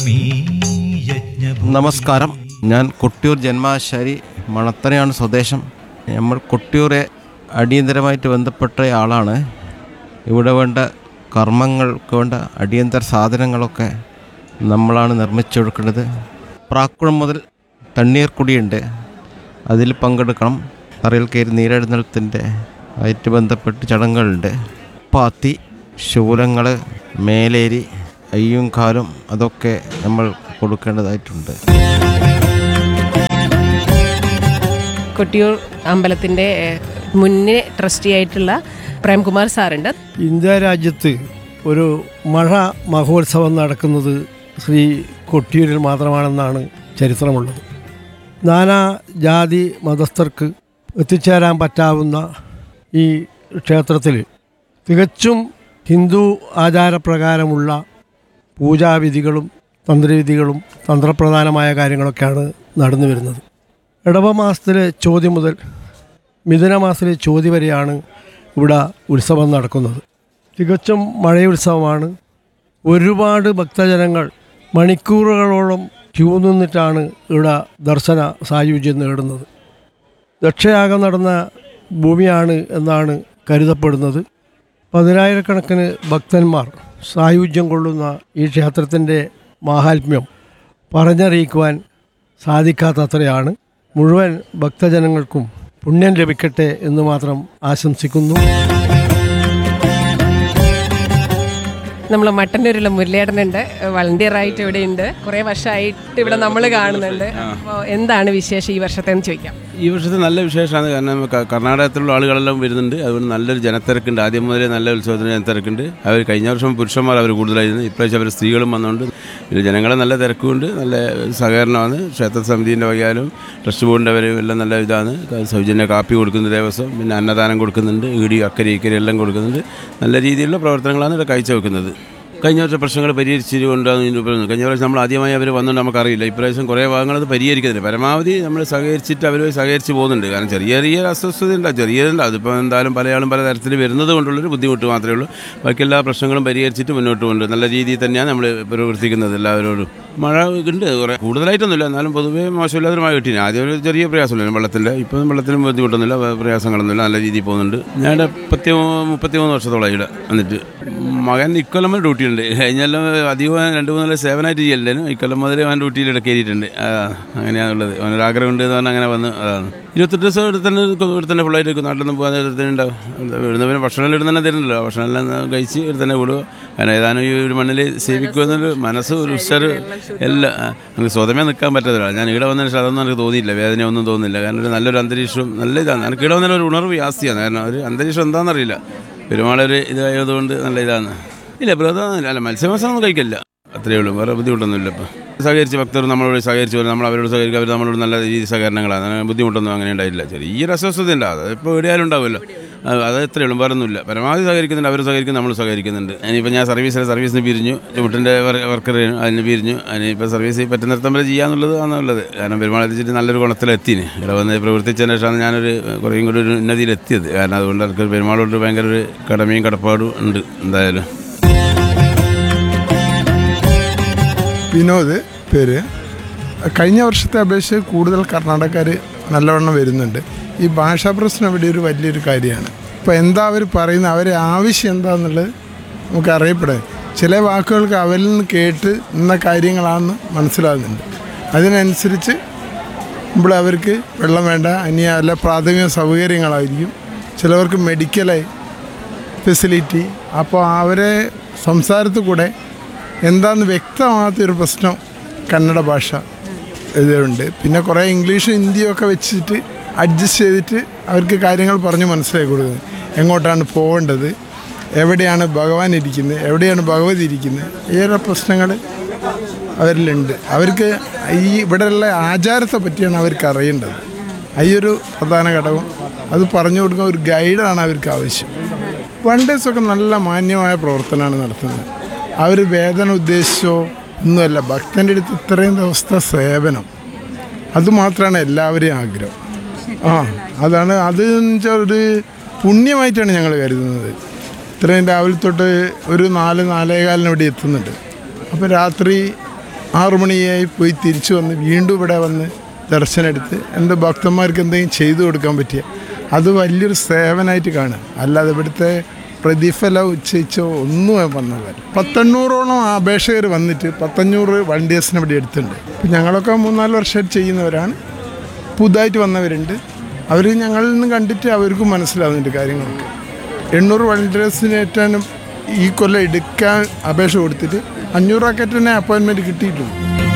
നമസ്കാരം ഞാൻ കൊട്ടിയൂർ ജന്മാശാരി മണത്തനയാണ് സ്വദേശം നമ്മൾ കൊട്ടിയൂരെ അടിയന്തരമായിട്ട് ബന്ധപ്പെട്ട ആളാണ് ഇവിടെ വേണ്ട കർമ്മങ്ങൾക്ക് വേണ്ട അടിയന്തര സാധനങ്ങളൊക്കെ നമ്മളാണ് നിർമ്മിച്ചു കൊടുക്കുന്നത് പ്രാക്കുളം മുതൽ തണ്ണീർക്കുടിയുണ്ട് അതിൽ പങ്കെടുക്കണം തറയിൽ കയറി നീരെഴുന്നള്ളത്തിൻ്റെ ആയിട്ട് ബന്ധപ്പെട്ട് ചടങ്ങുകളുണ്ട് പാത്തി ശൂലങ്ങൾ മേലേരി അയ്യും കാലും അതൊക്കെ നമ്മൾ കൊടുക്കേണ്ടതായിട്ടുണ്ട് കൊട്ടിയൂർ അമ്പലത്തിൻ്റെ മുന്നേ ട്രസ്റ്റി ആയിട്ടുള്ള പ്രേംകുമാർ സാറുണ്ട് ഇന്ത്യ രാജ്യത്ത് ഒരു മഴ മഹോത്സവം നടക്കുന്നത് ശ്രീ കൊട്ടിയൂരിൽ മാത്രമാണെന്നാണ് ചരിത്രമുള്ളത് നാനാ ജാതി മതസ്ഥർക്ക് എത്തിച്ചേരാൻ പറ്റാവുന്ന ഈ ക്ഷേത്രത്തിൽ തികച്ചും ഹിന്ദു ആചാരപ്രകാരമുള്ള പൂജാവിധികളും തന്ത്രവിധികളും തന്ത്രപ്രധാനമായ കാര്യങ്ങളൊക്കെയാണ് നടന്നു വരുന്നത് ഇടവ മാസത്തിലെ ചോദ്യം മുതൽ മിഥുന മാസത്തിലെ ചോതി വരെയാണ് ഇവിടെ ഉത്സവം നടക്കുന്നത് തികച്ചും മഴയുത്സവമാണ് ഒരുപാട് ഭക്തജനങ്ങൾ മണിക്കൂറുകളോളം ക്യൂ നിന്നിട്ടാണ് ഇവിടെ ദർശന സായുജ്യം നേടുന്നത് ദക്ഷയാഗം നടന്ന ഭൂമിയാണ് എന്നാണ് കരുതപ്പെടുന്നത് പതിനായിരക്കണക്കിന് ഭക്തന്മാർ സായുജ്യം കൊള്ളുന്ന ഈ ക്ഷേത്രത്തിൻ്റെ മാഹാത്മ്യം പറഞ്ഞറിയിക്കുവാൻ സാധിക്കാത്തത്രയാണ് മുഴുവൻ ഭക്തജനങ്ങൾക്കും പുണ്യം ലഭിക്കട്ടെ എന്ന് മാത്രം ആശംസിക്കുന്നു നമ്മൾ മട്ടന്നൂരുള്ള മുരളിയേട്ടനുണ്ട് വളണ്ടിയറായിട്ട് ഇവിടെ ഉണ്ട് കുറേ വർഷമായിട്ട് ഇവിടെ നമ്മൾ കാണുന്നുണ്ട് അപ്പോൾ എന്താണ് വിശേഷം ഈ വർഷത്തെ എന്ന് ചോദിക്കാം ഈ വർഷത്തെ നല്ല വിശേഷമാണ് കാരണം ക- കർണാടകത്തിലുള്ള ആളുകളെല്ലാം വരുന്നുണ്ട് അതുകൊണ്ട് നല്ലൊരു ജനത്തിരക്കുണ്ട് ആദ്യം മുതലേ നല്ല ഉത്സവത്തിന് ജനത്തിരക്കുണ്ട് അവർ കഴിഞ്ഞ വർഷം പുരുഷന്മാർ അവർ കൂടുതലായിരുന്നു ഇപ്രാവശ്യം അവർ സ്ത്രീകളും വന്നുകൊണ്ട് ഇത് ജനങ്ങളെ നല്ല തിരക്കുണ്ട് നല്ല സഹകരണമാണ് ക്ഷേത്ര സമിതിൻ്റെ വകയാലും ട്രസ്റ്റ് ബോർഡിൻ്റെ അവരും എല്ലാം നല്ല ഇതാണ് സൗജന്യ കാപ്പി കൊടുക്കുന്ന ദേവസ്വം പിന്നെ അന്നദാനം കൊടുക്കുന്നുണ്ട് ഈടി അക്കരി ഇക്കരി എല്ലാം കൊടുക്കുന്നുണ്ട് നല്ല രീതിയിലുള്ള പ്രവർത്തനങ്ങളാണ് ഇവിടെ കാഴ്ചവെക്കുന്നത് കഴിഞ്ഞ വർഷം പ്രശ്നങ്ങൾ പരിഹരിച്ചുകൊണ്ടാണ് ഇതിന് പറയുന്നത് കഴിഞ്ഞ പ്രാവശ്യം നമ്മൾ ആദ്യമായി അവർ വന്നുകൊണ്ട് നമുക്കറിയില്ല ഇപ്രാവശ്യം കുറേ ഭാഗങ്ങൾ അത് പരിഹരിക്കുന്നില്ല പരമാവധി നമ്മൾ സഹകരിച്ചിട്ട് അവർ സഹകരിച്ച് പോകുന്നുണ്ട് കാരണം ചെറിയ ചെറിയ അസ്വസ്ഥത ഉണ്ടാവും ചെറിയതുണ്ട് അതിപ്പോൾ എന്തായാലും പലയാളും പല തരത്തിൽ വരുന്നത് കൊണ്ടുള്ളൊരു ബുദ്ധിമുട്ട് മാത്രമേ ഉള്ളൂ ബാക്കി എല്ലാ പ്രശ്നങ്ങളും പരിഹരിച്ചിട്ട് മുന്നോട്ട് കൊണ്ട് നല്ല രീതിയിൽ തന്നെയാണ് നമ്മൾ പ്രവർത്തിക്കുന്നത് എല്ലാവരോടും മഴ ഉണ്ട് കുറേ കൂടുതലായിട്ടൊന്നുമില്ല എന്നാലും പൊതുവേ മോശമില്ലാത്തൊരു മഴ കിട്ടി ആദ്യം ഒരു ചെറിയ പ്രയാസമില്ല വെള്ളത്തിൻ്റെ ഇപ്പം വെള്ളത്തിനും ബുദ്ധിമുട്ടൊന്നുമില്ല വേ- പ്രയാസങ്ങളൊന്നുമില്ല നല്ല രീതിയിൽ പോകുന്നുണ്ട് ഞാൻ മുപ്പത്തി മുപ്പത്തി മൂന്ന് വർഷത്തോളം ഇവിടെ വന്നിട്ട് മകൻ ഇക്കൊല്ലം മുതൽ ഡ്യൂട്ടി ഉണ്ട് കഴിഞ്ഞെല്ലാം അധികം രണ്ട് മൂന്ന് സേവനമായിട്ട് ചെയ്യലുണ്ടായിരുന്നു ഇക്കൊല്ലം മുതൽ അവൻ ഡ്യൂട്ടിയിൽ ഇവിടെ കയറിയിട്ടുണ്ട് ആ, അങ്ങനെയാണുള്ളത് അവനൊരു ആഗ്രഹം ഉണ്ട് എന്ന് പറഞ്ഞാൽ അങ്ങനെ വന്ന് അതാണ് ഇരുപത്തെട്ട് ദിവസം ഇവിടെ തന്നെ ഇവിടെ തന്നെ ഫുള്ളായിട്ട് നാട്ടിൽ നിന്ന് പോകാൻ ഉണ്ടാവും ഇവിടുന്ന് പിന്നെ ഭക്ഷണം ഇവിടെ തന്നെ തരുന്നല്ലോ ഭക്ഷണം എല്ലാം കഴിച്ച് ഇവിടെ തന്നെ വിടുക കാരണം ഏതാനും ഈ ഒരു മണ്ണിൽ സേവിക്കുമെന്നൊരു മനസ്സ് ഒരു ഉഷാർ എല്ലാം ആ, നമുക്ക് സ്വതമേ നിൽക്കാൻ പറ്റത്തില്ല ഞാൻ ഇവിടെ വന്നതിന് ശേഷം അതൊന്നും എനിക്ക് തോന്നിയില്ല വേദന ഒന്നും തോന്നുന്നില്ല കാരണം ഒരു നല്ലൊരു അന്തരീക്ഷവും നല്ല ഇതാണ് എനിക്ക് ഇവിടെ വന്നതിന് ഒരു ഉണർവ് ജാസ്തിയാണ് കാരണം ഒരു അന്തരീക്ഷം എന്താണെന്നറിയില്ല പെരുമാളൊരു ഇതായതുകൊണ്ട് നല്ല ഇതാണ് ഇല്ല ബ്രദർ അല്ല മത്സ്യമാംസം കഴിക്കില്ല അത്രയേ ഉള്ളൂ വേറെ ബുദ്ധിമുട്ടൊന്നുമില്ല ഇപ്പം സഹകരിച്ച് ഭക്തർ നമ്മളോട് സഹകരിച്ച് വരും നമ്മൾ അവരോട് സഹകരിക്കുക അവർ നമ്മളോട് നല്ല രീതി സഹകരണങ്ങളാണ് അങ്ങനെ ബുദ്ധിമുട്ടൊന്നും അങ്ങനെ ഉണ്ടായില്ല ചെറിയൊരു അസ്വസ്ഥത ഉണ്ട് അത് ഇപ്പോൾ എവിടെയാലും ഉണ്ടാവുമല്ലോ അത് അത് എത്രയേ ഉള്ളൂ വേറെ ഒന്നുമില്ല പരമാവധി സഹകരിക്കുന്നുണ്ട് അവർ സഹകരിക്കും നമ്മൾ സഹകരിക്കുന്നുണ്ട് ഇനിയിപ്പോൾ ഞാൻ സർവീസിലെ സർവീസിന് പിരിഞ്ഞു ചുമട്ടിൻ്റെ വർക്കർ അതിന് പിരിഞ്ഞു അതിനിപ്പോൾ സർവീസ് പറ്റുന്നിടത്തം വരെ ചെയ്യാന്നുള്ളത് ആണുള്ളത് കാരണം പെരുമാൾ എത്തിച്ചിട്ട് നല്ലൊരു ഗുണത്തിലെത്തിന് ഇവിടെ വന്ന് പ്രവർത്തിച്ചതിന് ശേഷമാണ് ഞാനൊരു കുറേയും കൂടി ഒരു ഉന്നതിയിലെത്തിയത് കാരണം അതുകൊണ്ട് എനിക്ക് പെരുമാളോട് ഭയങ്കര ഒരു കടമയും കടപ്പാടും ഉണ്ട് എന്തായാലും വിനോദ് പേര് കഴിഞ്ഞ വർഷത്തെ അപേക്ഷിച്ച് കൂടുതൽ കർണാടകക്കാർ നല്ലവണ്ണം വരുന്നുണ്ട് ഈ ഭാഷാ പ്രശ്നം ഇവിടെ ഒരു വലിയൊരു കാര്യമാണ് ഇപ്പോൾ എന്താ അവർ പറയുന്നത് അവരെ ആവശ്യം എന്താണെന്നുള്ളത് നമുക്ക് അറിയപ്പെടാൻ ചില വാക്കുകൾക്ക് അവരിൽ നിന്ന് കേട്ട് ഇന്ന കാര്യങ്ങളാണെന്ന് മനസ്സിലാകുന്നുണ്ട് അതിനനുസരിച്ച് ഇവിടെ അവർക്ക് വെള്ളം വേണ്ട ഇനി അല്ല പ്രാഥമിക സൗകര്യങ്ങളായിരിക്കും ചിലവർക്ക് മെഡിക്കലായി ഫെസിലിറ്റി അപ്പോൾ അവരെ സംസാരത്തിൽ കൂടെ എന്താണെന്ന് വ്യക്തമാകാത്തൊരു പ്രശ്നം കന്നഡ ഭാഷ ഇതുണ്ട് പിന്നെ കുറേ ഇംഗ്ലീഷും ഹിന്ദിയും ഒക്കെ വെച്ചിട്ട് അഡ്ജസ്റ്റ് ചെയ്തിട്ട് അവർക്ക് കാര്യങ്ങൾ പറഞ്ഞ് മനസ്സിലാക്കി കൊടുക്കുന്നത് എങ്ങോട്ടാണ് പോകേണ്ടത് എവിടെയാണ് ഭഗവാൻ ഇരിക്കുന്നത് എവിടെയാണ് ഭഗവതി ഇരിക്കുന്നത് ഏറെ പ്രശ്നങ്ങൾ അവരിലുണ്ട് അവർക്ക് ഈ ഇവിടെയുള്ള ആചാരത്തെ പറ്റിയാണ് അവർക്ക് അറിയേണ്ടത് ഈ ഒരു പ്രധാന ഘടകം അത് പറഞ്ഞു കൊടുക്കുന്ന ഒരു ഗൈഡാണ് അവർക്ക് ആവശ്യം വൺ ഡേയ്സ് ഒക്കെ നല്ല മാന്യമായ പ്രവർത്തനമാണ് നടത്തുന്നത് അവർ വേദന ഉദ്ദേശിച്ചോ ഒന്നുമല്ല ഭക്തൻ്റെ അടുത്ത് ഇത്രയും ദിവസത്തെ സേവനം അതുമാത്രമാണ് എല്ലാവരെയും ആഗ്രഹം ആ അതാണ് അത് എന്ന് വെച്ചാൽ ഒരു പുണ്യമായിട്ടാണ് ഞങ്ങൾ കരുതുന്നത് ഇത്രയും രാവിലെ തൊട്ട് ഒരു നാല് നാലേകാലിന് ഇവിടെ എത്തുന്നുണ്ട് അപ്പോൾ രാത്രി ആറു മണിയായി പോയി തിരിച്ചു വന്ന് വീണ്ടും ഇവിടെ വന്ന് ദർശനം എടുത്ത് എൻ്റെ ഭക്തന്മാർക്ക് എന്തെങ്കിലും ചെയ്തു കൊടുക്കാൻ പറ്റിയ അത് വലിയൊരു സേവനമായിട്ട് കാണുക അല്ലാതെ ഇവിടുത്തെ പ്രതിഫലം ഉച്ചയിച്ചോ ഒന്നും വന്നതല്ല പത്തെണ്ണൂറോളം അപേക്ഷകർ വന്നിട്ട് പത്തഞ്ഞൂറ് വളണ്ടിയേഴ്സിനെ ഇവിടെ എടുത്തിട്ടുണ്ട് ഇപ്പം ഞങ്ങളൊക്കെ മൂന്നാല് വർഷമായിട്ട് ചെയ്യുന്നവരാണ് പുതുതായിട്ട് വന്നവരുണ്ട് അവർ ഞങ്ങളിൽ നിന്ന് കണ്ടിട്ട് അവർക്കും മനസ്സിലാവുന്നുണ്ട് കാര്യങ്ങളൊക്കെ എണ്ണൂറ് വളണ്ടിയേഴ്സിനേറ്റാണ് ഈ കൊല്ലം എടുക്കാൻ അപേക്ഷ കൊടുത്തിട്ട് അഞ്ഞൂറ് റാക്കറ്റിനെ അപ്പോയിൻമെൻറ്റ് കിട്ടിയിട്ടുണ്ട്